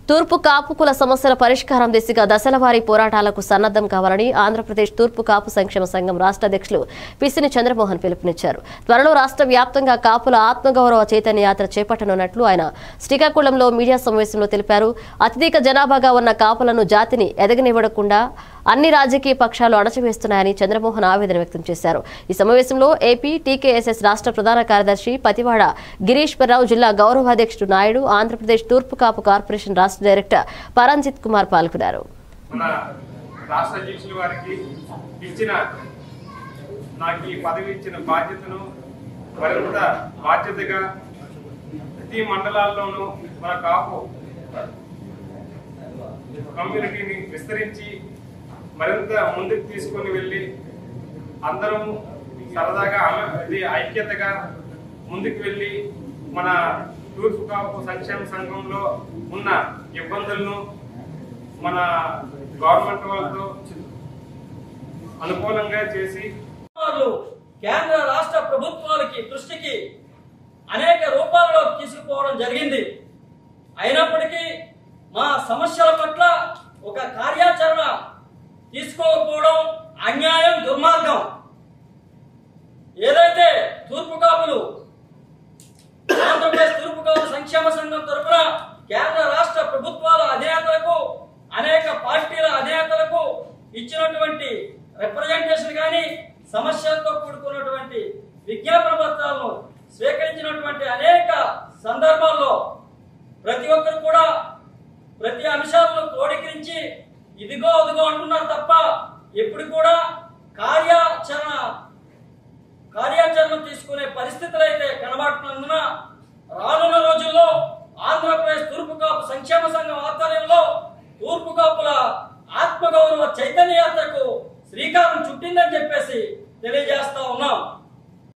తూర్పు కాపు కుల సమస్యల పరిష్కారం దిశగా దశలవారీ పోరాటాలకు సన్నద్ధం కావాలని ఆంధ్రప్రదేశ్ తూర్పు కాపు సంక్షేమ సంఘం రాష్ట్ర అధ్యక్షులు పిసిని చంద్రమోహన్ పిలుపునిచ్చారు త్వరలో రాష్ట్ర వ్యాప్తంగా కాపుల ఆత్మగౌరవ చైతన్య యాత్ర చేపట్టనున్నట్లు ఆయన శ్రీకాకుళంలో మీడియా సమావేశంలో తెలిపారు అత్యధిక జనాభాగా ఉన్న కాపులను జాతిని ఎదగనివ్వకుండా అన్ని రాజకీయ పక్షాలు అణచివేస్తున్నాయని చంద్రమోహన్ ఆవేదన వ్యక్తం చేశారు ఈ సమావేశంలో ఏపీ టీకేఎస్ఎస్ రాష్ట్ర ప్రధాన కార్యదర్శి పతివాడ గిరీశ్వరరావు జిల్లా గౌరవాధ్యక్షుడు నాయుడు ఆంధ్రప్రదేశ్ తూర్పు కాపు కార్పొరేషన్ రాష్ట్ర డైరెక్టర్ పరంజిత్ కుమార్ పాల్గొన్నారు మన రాష్ట్ర అధ్యక్షుల వారికి ఇచ్చిన నాకు ఈ పదవి ఇచ్చిన బాధ్యతను మరింత బాధ్యతగా ప్రతి మండలాల్లోనూ మన కాపు కమ్యూనిటీని విస్తరించి మరింత ముందుకు తీసుకొని వెళ్ళి అందరం సరదాగా అమ- ఇది ఐక్యతగా ముందుకు వెళ్ళి మన తూర్పు కాపు సంక్షేమ సంఘంలో ఉన్న ఇబ్బందులను మన గవర్నమెంట్ వాళ్ళతో అనుకూలంగా చేసి వాళ్ళు కేంద్ర రాష్ట్ర ప్రభుత్వాలకి దృష్టికి అనేక రూపాలలో తీసుకుపోవడం జరిగింది అయినప్పటికీ మా సమస్యల పట్ల ఒక కార్యాచరణ తీసుకోకపోవడం అన్యాయం దుర్మార్గం ఏదైతే తూర్పు కాపులు ఆంధ్రప్రదేశ్ తూర్పు కాపు సంక్షేమ సంఘం తరఫున కేంద్ర రాష్ట్ర ప్రభుత్వాల అధినేతలకు అనేక పార్టీల అధినేతలకు ఇచ్చినటువంటి రిప్రజెంటేషన్ కానీ సమస్యలతో కూడుకున్నటువంటి విజ్ఞాపన పత్రాలను స్వీకరించినటువంటి అనేక సందర్భాల్లో ప్రతి ఒక్కరు కూడా ప్రతి అంశాలను క్రోడీకరించి ఇదిగో అదిగో అంటున్నారు తప్ప ఎప్పుడు కూడా కార్యాచరణ కార్యాచరణ తీసుకునే పరిస్థితులు అయితే కనబడుతున్నందున రానున్న రోజుల్లో ఆంధ్రప్రదేశ్ తూర్పు కాపు సంక్షేమ సంఘం ఆధ్వర్యంలో తూర్పు కాపుల ఆత్మగౌరవ చైతన్య యాత్రకు శ్రీకారం చుట్టిందని చెప్పేసి తెలియజేస్తా ఉన్నాం